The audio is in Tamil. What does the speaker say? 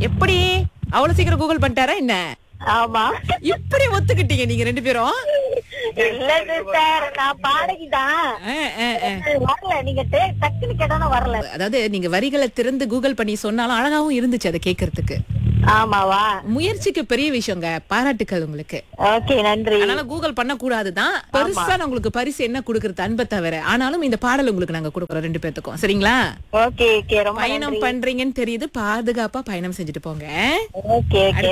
எப்படி அவ்வளவு சீக்கிரம் கூகுள் பண்ணிட்டாரா என்ன ஆமா இப்படி ஒத்துக்கிட்டீங்க நீங்க ரெண்டு பேரும் இல்ல சிஸ்டர் நான் பாடகிதான் ஆ, ஆ, ஆ. வரல நீங்க டே- டக்குன்னு கேட்டானா வரல அதாவது நீங்க வரிகளை திறந்து கூகுள் பண்ணி சொன்னாலும் அழகாவும் இருந்துச்சு அதை கேட்கறதுக்கு ஆமாவா முயற்சிக்கு பெரிய விஷயங்க பாராட்டுக்கள் உங்களுக்கு ஓகே நன்றி அதனால கூகுள் பண்ண கூடாதுதான் பெருசா நான் உங்களுக்கு பரிசு என்ன கொடுக்கறது அன்பை தவிர ஆனாலும் இந்த பாடல் உங்களுக்கு நாங்க கொடுக்குறோம் ரெண்டு பேத்துக்கும் சரிங்களா ஓகே ஓகே ரொம்ப பயணம் பண்றீங்கன்னு தெரியுது பாதுகாப்பா பயணம் செஞ்சுட்டு போங்க ஓகே ஓகே